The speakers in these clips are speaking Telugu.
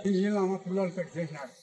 నీళ్ళు అమ్మ పిల్లలు పెట్టి చేసినారు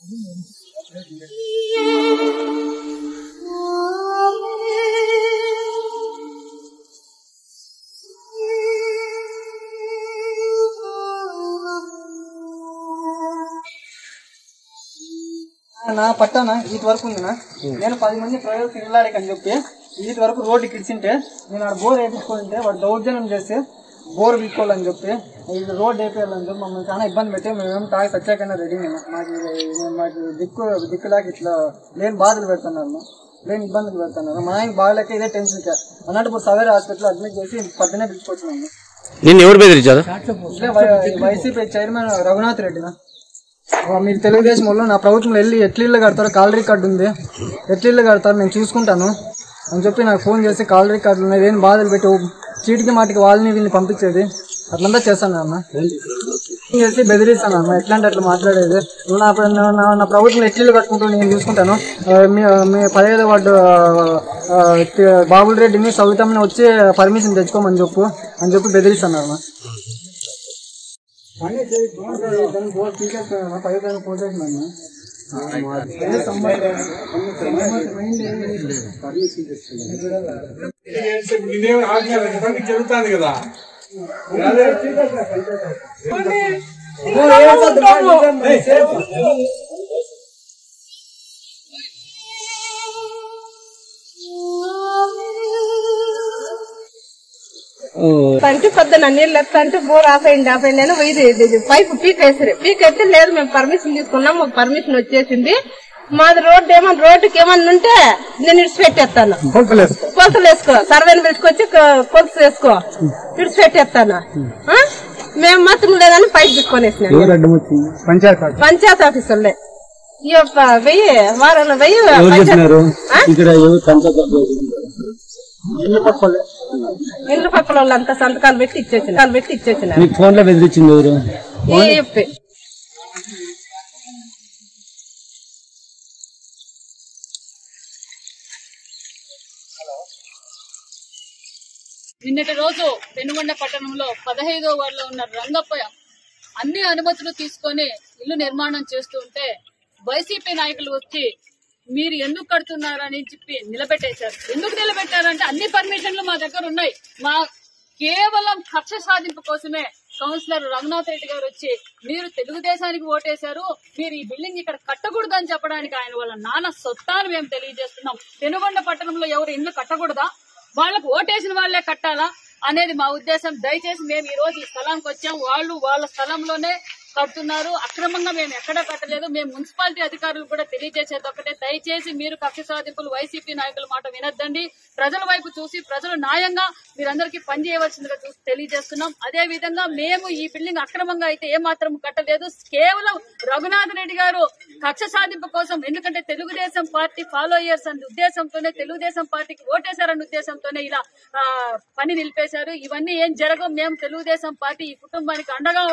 నా పట్టానా వీటి వరకు ఉందినా నేను పది మంది ప్రజలు తిరగలాడికి అని చెప్పి వీటి వరకు రోడ్డు కిడిచింటే నేను ఆ బోర్ వేయించుకుంటే వాడు దౌర్జన్యం చేసి బోర్ వీక్కోవాలని చెప్పి ఇది రోడ్ వేపేయాలని చెప్పి మమ్మల్ని చాలా ఇబ్బంది పెట్టి మేము తాగి సచ్చాకన్నా రెడీ మాకు ఇది- మాకు దిక్కు దిక్కులాగా ఇట్లా లేని బాధలు పెడుతున్నారు లేని ఇబ్బందులు పెడుతున్నారు మా ఆయన బాగలేక ఇదే టెన్షన్ అన్నట్టు ఇప్పుడు సవేర్ హాస్పిటల్ అడ్మిట్ చేసి పొద్దునే పిలుచుకొచ్చినాము నిన్ను ఎవరు బెదిరించారు ఇట్లే వై- వైసీపీ చైర్మన్ రఘునాథ్ రెడ్డినా ఆ, మీరు తెలుగుదేశం వాళ్ళు నా ప్రభుత్వంలో వెళ్ళి ఎట్ల ఇల్లు కడతారో కాల్ రికార్డు ఉంది ఎట్ల ఇల్లు కడతారు నేను చూసుకుంటాను అని చెప్పి నాకు ఫోన్ చేసి కాల్ రికార్డులు ఉన్నాయి ఏం బాధలు పెట్టి ఓ చీటికి మాటికి వాళ్ళని వీళ్ళని పంపించేది అట్లంతా చేస్తాను అన్న ఫోన్ చేసి బెదిరిస్తాను అన్న ఎట్లాంటి అట్లా మాట్లాడేది నువ్వు నా నా- నా- నా ప్రభుత్వంలో ఎట్ల ఇల్లు కట్టుకుంటూ నేను చూసుకుంటాను ఆ, మీ మీ పదహైదు వార్డు ఆ, తి- బాబుల్ రెడ్డిని సవితమ్మని వచ్చి పర్మిషన్ తెచ్చుకోమని చెప్పు అని చెప్పి బెదిరిస్తాను అన్న పని చేయి, దాన్ని బోర్డు తీసేస్తాను పై దాన్ని పోసేసినాను ఇదేం ఆజ్ఞ పని జరుగుతుంది కదా అంటే పొద్దున నీళ్ళు ఎత్తంటే బోర్ ఆఫ్ అయింది ఆఫ్ అయింది అని ఇది ఇది పైపు పీకేసారు పీకెత్తే లేదు మేము పర్మిషన్ తీసుకున్నాం మాకు పర్మిషన్ వచ్చేసింది మాది రోడ్డు ఏమన్నా రోడ్డుకి ఏమన్నా ఉంటే నేను ఇడిచిపెట్టేస్తాను కొలతలు వేసుకో సర్వేని పిలుచుకొచ్చి కొ- కొలతలు వేసుకో ఇడిచిపెట్టేస్తాను ఆ? మేము మాత్రం లేదని పైపు తీసుకొనేసినాను పంచాయతీ పంచాయతీ ఆఫీసర్లే ఈ యొక్క వెయ్యి వారంలో వెయ్యి పంచాయతీ ఆ? ఇక్కడ ఇంటి పక్కల వాళ్ళంతా సంతకాలు పెట్టి ఇచ్చేసిన పెట్టి ఇచ్చేసిన ఫోన్ లో బెదిరించింది ఎవరు ఈ చెప్పి నిన్నటి రోజు పెనుగొండ పట్టణంలో పదహైదో వార్డులో ఉన్న రంగప్ప అన్ని అనుమతులు తీసుకొని ఇల్లు నిర్మాణం చేస్తూ ఉంటే వైసీపీ నాయకులు వచ్చి మీరు ఎందుకు కడుతున్నారని చెప్పి నిలబెట్టేశారు ఎందుకు నిలబెట్టారంటే అన్ని పర్మిషన్లు మా దగ్గర ఉన్నాయి మా కేవలం కక్ష సాధింపు కోసమే కౌన్సిలర్ రఘునాథ్ రెడ్డి గారు వచ్చి మీరు తెలుగుదేశానికి ఓటేశారు మీరు ఈ బిల్డింగ్ ఇక్కడ కట్టకూడదు అని చెప్పడానికి ఆయన వాళ్ళ నాన్న సొత్తాను మేము తెలియజేస్తున్నాం పెనుగొండ పట్టణంలో ఎవరు ఇల్లు కట్టకూడదా వాళ్ళకు ఓటేసిన వాళ్ళే కట్టాలా అనేది మా ఉద్దేశం దయచేసి మేము ఈ రోజు ఈ స్థలానికి వచ్చాం వాళ్ళు వాళ్ళ స్థలంలోనే కడుతున్నారు అక్రమంగా మేము ఎక్కడ కట్టలేదు మేము మున్సిపాలిటీ అధికారులు కూడా తెలియజేసేది ఒకటే దయచేసి మీరు కక్ష సాధింపులు వైసీపీ నాయకుల మాట వినొద్దండి ప్రజల వైపు చూసి ప్రజలు న్యాయంగా మీరందరికీ పనిచేయవలసిందిగా చూసి తెలియజేస్తున్నాం అదే విధంగా మేము ఈ బిల్డింగ్ అక్రమంగా అయితే ఏమాత్రం కట్టలేదు కేవలం రఘునాథ్ రెడ్డి గారు కక్ష సాధింపు కోసం ఎందుకంటే తెలుగుదేశం పార్టీ ఫాలోయర్స్ అనే ఉద్దేశంతోనే తెలుగుదేశం పార్టీకి ఓటేశారన్న ఉద్దేశంతోనే ఇలా ఆ, పని నిలిపేశారు ఇవన్నీ ఏం జరగవు మేము తెలుగుదేశం పార్టీ ఈ కుటుంబానికి అండగా